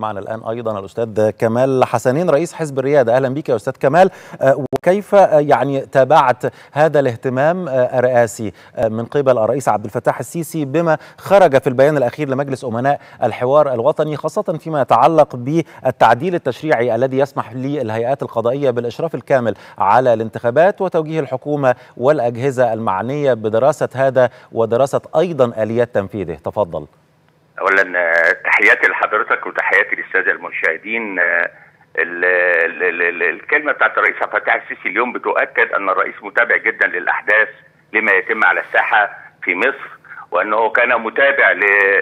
معنا الآن أيضا الأستاذ كمال حسنين رئيس حزب الريادة أهلا بك يا أستاذ كمال وكيف يعني تابعت هذا الاهتمام الرئاسي من قبل الرئيس عبد الفتاح السيسي بما خرج في البيان الأخير لمجلس أمناء الحوار الوطني خاصة فيما يتعلق بالتعديل التشريعي الذي يسمح للهيئات القضائية بالإشراف الكامل على الانتخابات وتوجيه الحكومة والأجهزة المعنية بدراسة هذا ودراسة أيضا آليات تنفيذه تفضل اولا تحياتي لحضرتك وتحياتي للساده المشاهدين ال ال ال الكلمه بتاعت الرئيس عبد الفتاح السيسي اليوم بتؤكد ان الرئيس متابع جدا للاحداث لما يتم على الساحه في مصر وانه كان متابع ل...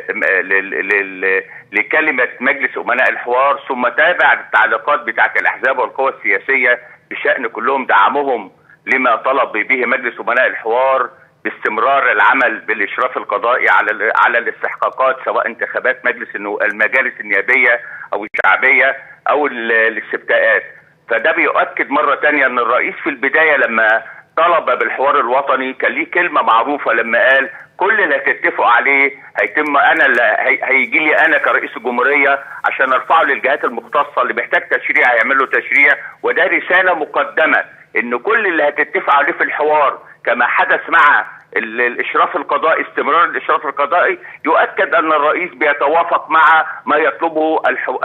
ل... ل... لكلمه مجلس امناء الحوار ثم تابع التعليقات بتاعت الاحزاب والقوى السياسيه بشان كلهم دعمهم لما طلب به مجلس امناء الحوار باستمرار العمل بالاشراف القضائي على على الاستحقاقات سواء انتخابات مجلس المجالس النيابيه او الشعبيه او الاستفتاءات فده بيؤكد مره ثانيه ان الرئيس في البدايه لما طلب بالحوار الوطني كان ليه كلمه معروفه لما قال كل اللي هتتفقوا عليه هيتم انا اللي هيجي لي انا كرئيس الجمهوريه عشان ارفعه للجهات المختصه اللي محتاج تشريع هيعمل له تشريع وده رساله مقدمه ان كل اللي هتتفق عليه في الحوار كما حدث مع الاشراف القضائي استمرار الاشراف القضائي يؤكد ان الرئيس بيتوافق مع ما يطلبه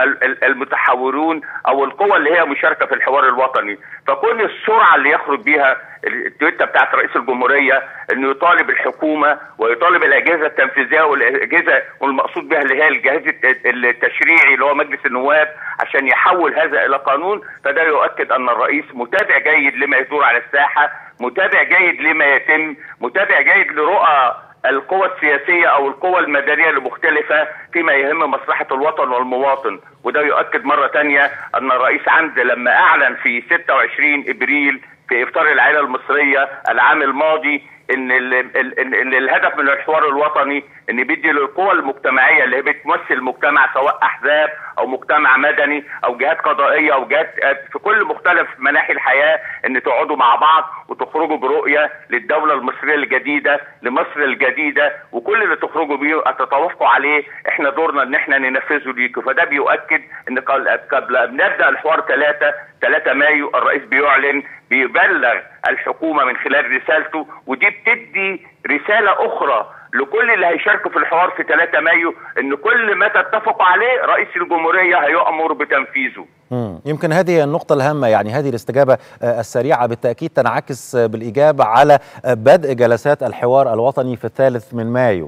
المتحورون او القوى اللي هي مشاركه في الحوار الوطني فكون السرعه اللي يخرج بيها التويته بتاعت رئيس الجمهوريه انه يطالب الحكومه ويطالب الاجهزه التنفيذيه والاجهزه والمقصود بها اللي هي الجهاز التشريعي اللي هو مجلس النواب عشان يحول هذا الى قانون فده يؤكد ان الرئيس متابع جيد لما يدور على الساحه متابع جيد لما يتم متابع جيد لرؤى القوى السياسية أو القوى المدنية المختلفة فيما يهم مصلحة الوطن والمواطن وده يؤكد مرة تانية أن الرئيس عند لما أعلن في 26 إبريل في إفطار العائلة المصرية العام الماضي ان ال ال ال الهدف من الحوار الوطني ان بيدي للقوى المجتمعيه اللي هي بتمثل المجتمع سواء احزاب او مجتمع مدني او جهات قضائيه او جهات في كل مختلف مناحي الحياه ان تقعدوا مع بعض وتخرجوا برؤيه للدوله المصريه الجديده لمصر الجديده وكل اللي تخرجوا بيه تتوافقوا عليه احنا دورنا ان احنا ننفذه ليكم فده بيؤكد ان قبل ان نبدا الحوار 3 3 مايو الرئيس بيعلن بيبلغ الحكومه من خلال رسالته ودي بتدي رساله اخرى لكل اللي هيشاركوا في الحوار في 3 مايو ان كل ما تتفقوا عليه رئيس الجمهوريه هيؤمر بتنفيذه. مم. يمكن هذه النقطة الهامة يعني هذه الاستجابة السريعة بالتأكيد تنعكس بالإجابة على بدء جلسات الحوار الوطني في الثالث من مايو.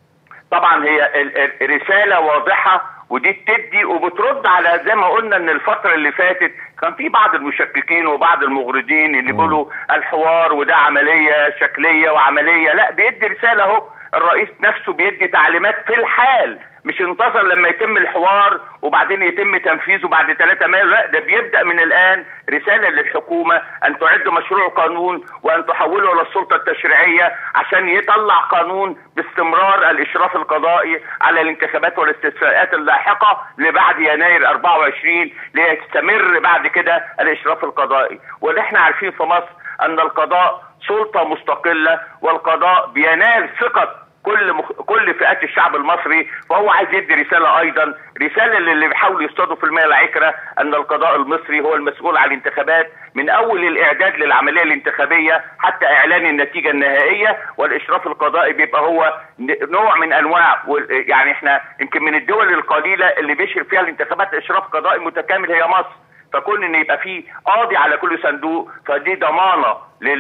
طبعا هي رسالة واضحة ودي بتدي وبترد على زي ما قلنا ان الفترة اللي فاتت كان في بعض المشككين وبعض المغردين اللي بيقولوا الحوار وده عملية شكلية وعملية لا بيدي رسالة اهو الرئيس نفسه بيدي تعليمات في الحال مش انتظر لما يتم الحوار وبعدين يتم تنفيذه بعد 3 مايو لا ده بيبدا من الان رساله للحكومه ان تعد مشروع قانون وان تحوله الى السلطه التشريعيه عشان يطلع قانون باستمرار الاشراف القضائي على الانتخابات والاستفتاءات اللاحقه لبعد يناير 24 ليستمر بعد كده الاشراف القضائي وده احنا عارفين في مصر ان القضاء سلطه مستقله والقضاء بينال ثقه كل مخ... كل فئات الشعب المصري فهو عايز يدي رساله ايضا رساله للي بيحاولوا يصطادوا في المياه العكره ان القضاء المصري هو المسؤول عن الانتخابات من اول الاعداد للعمليه الانتخابيه حتى اعلان النتيجه النهائيه والاشراف القضائي بيبقى هو نوع من انواع يعني احنا يمكن من الدول القليله اللي بيشرف فيها الانتخابات اشراف قضائي متكامل هي مصر فكون ان يبقى في قاضي على كل صندوق فدي ضمانه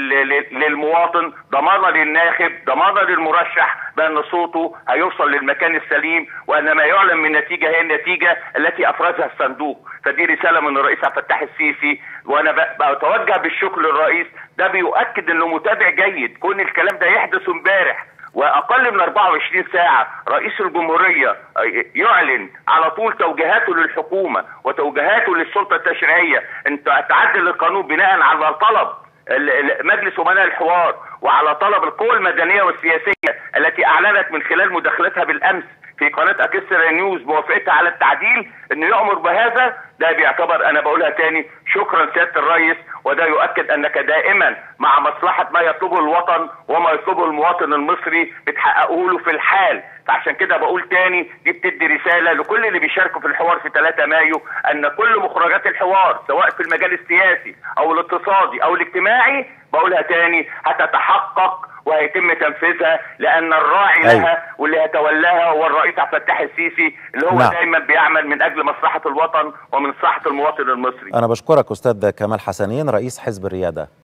للمواطن ضمانه للناخب ضمانه للمرشح بان صوته هيوصل للمكان السليم وان ما يعلن من نتيجه هي النتيجه التي افرزها الصندوق فدي رساله من الرئيس عبد الفتاح السيسي وانا بتوجه بالشكر للرئيس ده بيؤكد انه متابع جيد كون الكلام ده يحدث امبارح واقل من 24 ساعه رئيس الجمهوريه يعلن على طول توجيهاته للحكومه وتوجيهاته للسلطه التشريعيه ان تعدل القانون بناء على طلب مجلس امناء الحوار وعلى طلب القوى المدنيه والسياسيه التي اعلنت من خلال مداخلتها بالامس في قناه اكسترا نيوز موافقتها على التعديل انه يامر بهذا ده بيعتبر انا بقولها تاني شكرا سياده الرئيس وده يؤكد انك دائما مع مصلحه ما يطلبه الوطن وما يطلبه المواطن المصري بتحققه له في الحال فعشان كده بقول تاني دي بتدي رساله لكل اللي بيشاركوا في الحوار في 3 مايو ان كل مخرجات الحوار سواء في المجال السياسي او الاقتصادي او الاجتماعي بقولها تاني هتتحقق وهيتم تنفيذها لان الراعي أيوة. لها واللي هيتولاها هو الرئيس عبد الفتاح السيسي اللي هو نعم. دايما بيعمل من اجل مصلحه الوطن ومن صحه المواطن المصري انا بشكرك استاذ كمال حسنين رئيس حزب الرياده